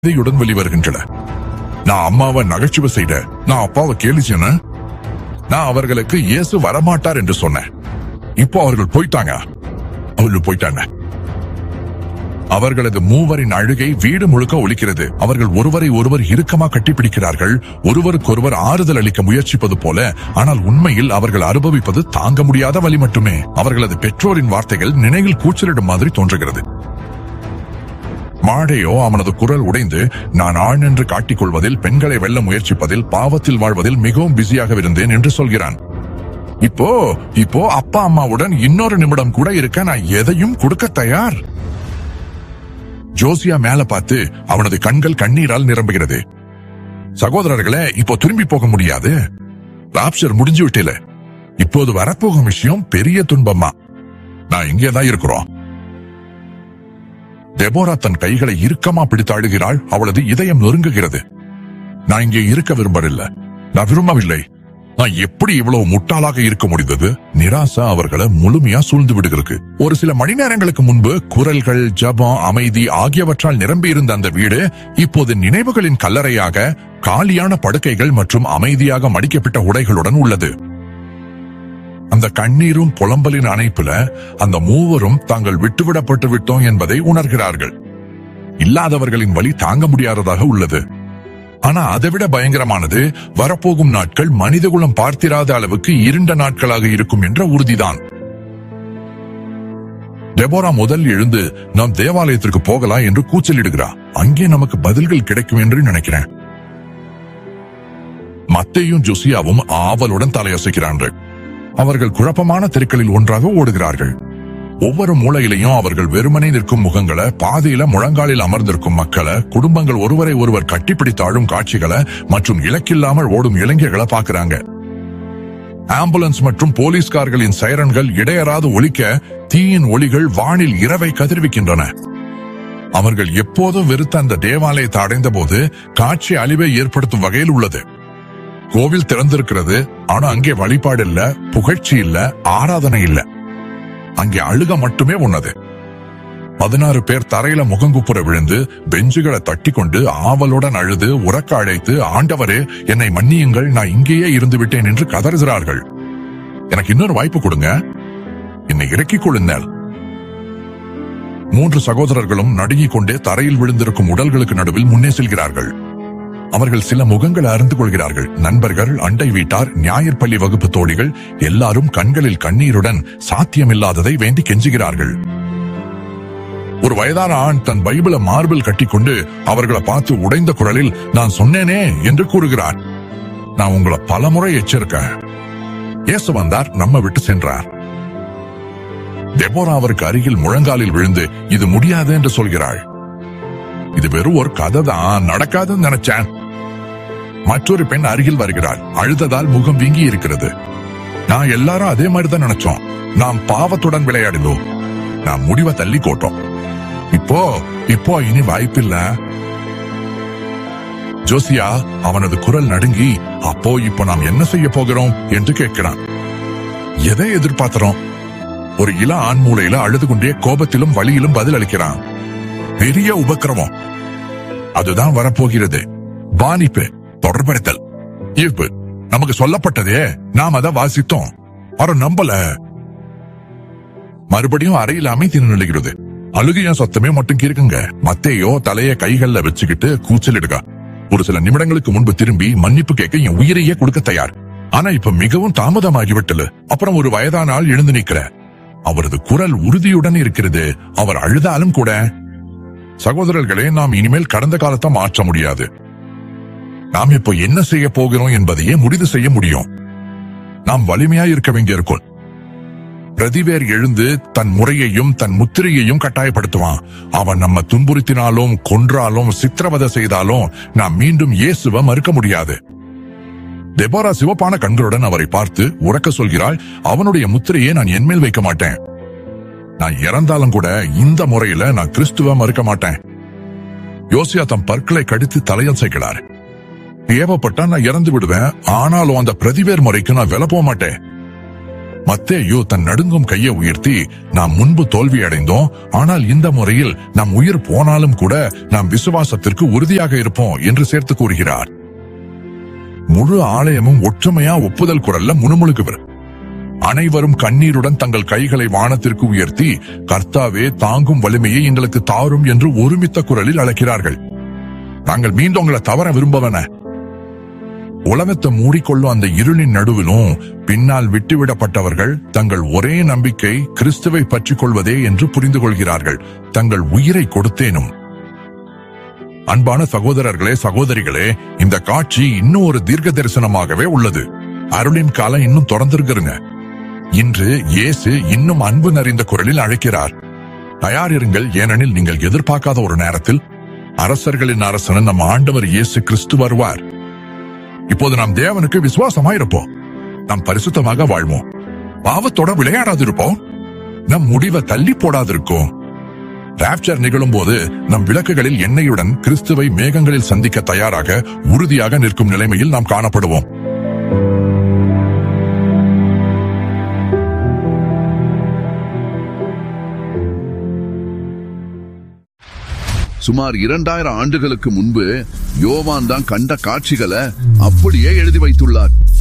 இதையுடன் வெளிவருகின்றன நான் அம்மாவை நகைச்சுவை செய்த நான் அப்பாவை கேலி செய்யணும் நான் அவர்களுக்கு இயேசு வரமாட்டார் என்று சொன்னேன் இப்போ அவர்கள் போயிட்டாங்க அவர்கள் போயிட்டாங்க அவர்களது மூவரின் அழுகை வீடு முழுக்க ஒலிக்கிறது அவர்கள் ஒருவரை ஒருவர் இறுக்கமா கட்டிப்பிடிக்கிறார்கள் ஒருவருக்கொருவர் ஆறுதல் அளிக்க முயற்சிப்பது போல ஆனால் உண்மையில் அவர்கள் அனுபவிப்பது தாங்க முடியாத வலி மட்டுமே அவர்களது பெற்றோரின் வார்த்தைகள் நினைவில் கூச்சலிடும் மாதிரி தோன்றுகிறது மாடையோ அவனது குரல் உடைந்து நான் ஆண் என்று காட்டிக் கொள்வதில் பெண்களை வெல்ல முயற்சிப்பதில் பாவத்தில் வாழ்வதில் மிகவும் பிஸியாக இருந்தேன் என்று சொல்கிறான் இப்போ இப்போ அப்பா அம்மாவுடன் இன்னொரு நிமிடம் கூட இருக்க நான் எதையும் கொடுக்க தயார் ஜோசியா மேல பார்த்து அவனது கண்கள் கண்ணீரால் நிரம்புகிறது சகோதரர்களே இப்போ திரும்பி போக முடியாது ராப்சர் முடிஞ்சு விட்டேல இப்போது வரப்போகும் விஷயம் பெரிய துன்பமா நான் இங்கேதான் இருக்கிறோம் டெபோரா தன் கைகளை இறுக்கமா பிடித்து அழுகிறாள் அவளது இதயம் நொறுங்குகிறது நான் இங்கே இருக்க விரும்பவில்லை நான் விரும்பவில்லை நான் எப்படி இவ்வளவு முட்டாளாக இருக்க முடிந்தது நிராசா அவர்களை முழுமையா சூழ்ந்து விடுகிறது ஒரு சில மணி நேரங்களுக்கு முன்பு குரல்கள் ஜபம் அமைதி ஆகியவற்றால் நிரம்பியிருந்த அந்த வீடு இப்போது நினைவுகளின் கல்லறையாக காலியான படுக்கைகள் மற்றும் அமைதியாக மடிக்கப்பட்ட உடைகளுடன் உள்ளது அந்த கண்ணீரும் புலம்பலின் அணைப்புல அந்த மூவரும் தாங்கள் விட்டுவிடப்பட்டு விட்டோம் என்பதை உணர்கிறார்கள் இல்லாதவர்களின் வழி தாங்க முடியாததாக உள்ளது ஆனா அதைவிட பயங்கரமானது வரப்போகும் நாட்கள் மனிதகுலம் பார்த்திராத அளவுக்கு இருண்ட நாட்களாக இருக்கும் என்ற உறுதிதான் டெபோரா முதல் எழுந்து நாம் தேவாலயத்திற்கு போகலாம் என்று கூச்சலிடுகிறார் அங்கே நமக்கு பதில்கள் கிடைக்கும் என்று நினைக்கிறேன் மத்தையும் ஜொசியாவும் ஆவலுடன் தலையசைக்கிறார்கள் அவர்கள் குழப்பமான தெருக்களில் ஒன்றாக ஓடுகிறார்கள் ஒவ்வொரு மூலையிலையும் அவர்கள் வெறுமனே நிற்கும் முகங்களை பாதையில முழங்காலில் அமர்ந்திருக்கும் மக்களை குடும்பங்கள் ஒருவரை ஒருவர் கட்டிப்பிடித்து ஆழும் காட்சிகளை மற்றும் இலக்கில்லாமல் ஓடும் இளைஞர்களை பாக்குறாங்க ஆம்புலன்ஸ் மற்றும் போலீஸ்கார்களின் சைரன்கள் இடையறாது ஒலிக்க தீயின் ஒளிகள் வானில் இரவை கதிர்விக்கின்றன அவர்கள் எப்போதும் வெறுத்த அந்த தேவாலயத்தை அடைந்த போது காட்சி அழிவை ஏற்படுத்தும் வகையில் உள்ளது கோவில் திறந்திருக்கிறது ஆனா அங்கே வழிபாடு இல்ல புகழ்ச்சி இல்ல ஆராதனை இல்ல அங்கே அழுக மட்டுமே உன்னது பதினாறு பேர் தரையில முகங்குப்புற விழுந்து பெஞ்சுகளை தட்டி கொண்டு ஆவலுடன் அழுது உறக்க அழைத்து ஆண்டவரே என்னை மன்னியுங்கள் நான் இங்கேயே இருந்து விட்டேன் என்று கதறுகிறார்கள் எனக்கு இன்னொரு வாய்ப்பு கொடுங்க என்னை இறக்கிக் கொள்ளுங்கள் மூன்று சகோதரர்களும் நடுங்கிக் கொண்டே தரையில் விழுந்திருக்கும் உடல்களுக்கு நடுவில் முன்னே செல்கிறார்கள் அவர்கள் சில முகங்களை அறிந்து கொள்கிறார்கள் நண்பர்கள் அண்டை வீட்டார் ஞாயிற்பள்ளி வகுப்பு தோழிகள் எல்லாரும் கண்களில் கண்ணீருடன் சாத்தியமில்லாததை வேண்டி கெஞ்சுகிறார்கள் ஒரு வயதான ஆண் தன் பைபிள மார்பில் கட்டிக்கொண்டு அவர்களை பார்த்து உடைந்த குரலில் நான் சொன்னேனே என்று கூறுகிறார் நான் உங்களை பலமுறை எச்சரிக்கேன் இயேசு வந்தார் நம்ம விட்டு சென்றார் டெபோரா அவருக்கு அருகில் முழங்காலில் விழுந்து இது முடியாது என்று சொல்கிறாள் இது வெறும் ஒரு கதை தான் நடக்காதுன்னு நினைச்சேன் மற்றொரு பெண் அருகில் வருகிறாள் அழுததால் முகம் வீங்கி இருக்கிறது நான் எல்லாரும் அதே மாதிரி தான் நினைச்சோம் நாம் பாவத்துடன் விளையாடினோம் நான் முடிவை தள்ளி கோட்டோம் இப்போ இப்போ இனி வாய்ப்பில்ல ஜோசியா அவனது குரல் நடுங்கி அப்போ இப்போ நாம் என்ன செய்ய போகிறோம் என்று கேட்கிறான் எதை எதிர்பார்க்கிறோம் ஒரு இள ஆண் மூலையில அழுது கொண்டே கோபத்திலும் வழியிலும் பதில் அளிக்கிறான் பெரிய உபக்கிரமம் அதுதான் வரப்போகிறது பானிப்பு தொடர்படுத்தல் ஈர்ப்பு நமக்கு சொல்லப்பட்டதே நாம் அதை வாசித்தோம் அவரை நம்பல மறுபடியும் அறையில் அமைதி நிலைகிறது அழுகையும் சத்தமே மட்டும் கேக்குங்க மத்தையோ தலைய கைகள்ல வச்சுக்கிட்டு கூச்சலிடுக ஒரு சில நிமிடங்களுக்கு முன்பு திரும்பி மன்னிப்பு கேட்க என் உயிரையே கொடுக்க தயார் ஆனா இப்ப மிகவும் தாமதமாகிவிட்டது அப்புறம் ஒரு வயதான ஆள் எழுந்து நிக்கிற அவரது குரல் உறுதியுடன் இருக்கிறது அவர் அழுதாலும் கூட சகோதரர்களே நாம் இனிமேல் கடந்த காலத்தை மாற்ற முடியாது நாம் இப்போ என்ன செய்ய போகிறோம் என்பதையே முடிவு செய்ய முடியும் நாம் வலிமையா இருக்க வேண்டியிருக்கும் பிரதிவேர் எழுந்து தன் முறையையும் தன் முத்திரையையும் கட்டாயப்படுத்துவான் அவன் நம்ம துன்புறுத்தினாலும் கொன்றாலும் சித்திரவதை செய்தாலும் நாம் மீண்டும் இயேசுவ மறுக்க முடியாது டெபோரா சிவப்பான கண்களுடன் அவரை பார்த்து உறக்க சொல்கிறாள் அவனுடைய முத்திரையை நான் என்மேல் வைக்க மாட்டேன் நான் இறந்தாலும் கூட இந்த முறையில நான் கிறிஸ்துவ மறுக்க மாட்டேன் யோசியா தம் பற்களை கடித்து தலையசைக்கிறார் தேவைப்பட்டா நான் இறந்து விடுவேன் ஆனாலும் அந்த பிரதிவேர் முறைக்கு நான் வில போக மாட்டேன் மத்தேயு தன் நடுங்கும் கையை உயர்த்தி நாம் முன்பு தோல்வி அடைந்தோம் ஆனால் இந்த முறையில் நம் உயிர் போனாலும் கூட நாம் விசுவாசத்திற்கு உறுதியாக இருப்போம் என்று சேர்த்து கூறுகிறார் முழு ஆலயமும் ஒற்றுமையா ஒப்புதல் குரல்ல முணுமுணுக்குவர் அனைவரும் கண்ணீருடன் தங்கள் கைகளை வானத்திற்கு உயர்த்தி கர்த்தாவே தாங்கும் வலிமையை எங்களுக்கு தாரும் என்று ஒருமித்த குரலில் அழைக்கிறார்கள் நாங்கள் மீண்டும் உங்களை தவற விரும்பவன உலகத்தை மூடிக்கொள்ளும் அந்த இருளின் நடுவிலும் பின்னால் விட்டுவிடப்பட்டவர்கள் தங்கள் ஒரே நம்பிக்கை கிறிஸ்துவை பற்றிக் கொள்வதே என்று புரிந்து கொள்கிறார்கள் தங்கள் உயிரை கொடுத்தேனும் அன்பான சகோதரர்களே சகோதரிகளே இந்த காட்சி இன்னும் ஒரு தீர்க்க தரிசனமாகவே உள்ளது அருளின் காலம் இன்னும் தொடர்ந்திருக்கிறங்க இன்று இயேசு இன்னும் அன்பு நிறைந்த குரலில் அழைக்கிறார் தயாரிருங்கள் ஏனெனில் நீங்கள் எதிர்பார்க்காத ஒரு நேரத்தில் அரசர்களின் அரசன் நம் ஆண்டவர் இயேசு கிறிஸ்து வருவார் இப்போது நாம் தேவனுக்கு விசுவாசமா இருப்போம் நாம் பரிசுத்தமாக வாழ்வோம் பாவத்தோட விளையாடாதிருப்போம் நம் முடிவை தள்ளி போடாதிருக்கோம் ராப்சர் நிகழும் போது நம் விளக்குகளில் எண்ணெயுடன் கிறிஸ்துவை மேகங்களில் சந்திக்க தயாராக உறுதியாக நிற்கும் நிலைமையில் நாம் காணப்படுவோம் சுமார் இரண்டாயிரம் ஆண்டுகளுக்கு முன்பு யோவான் தான் கண்ட காட்சிகளை அப்படியே எழுதி வைத்துள்ளார்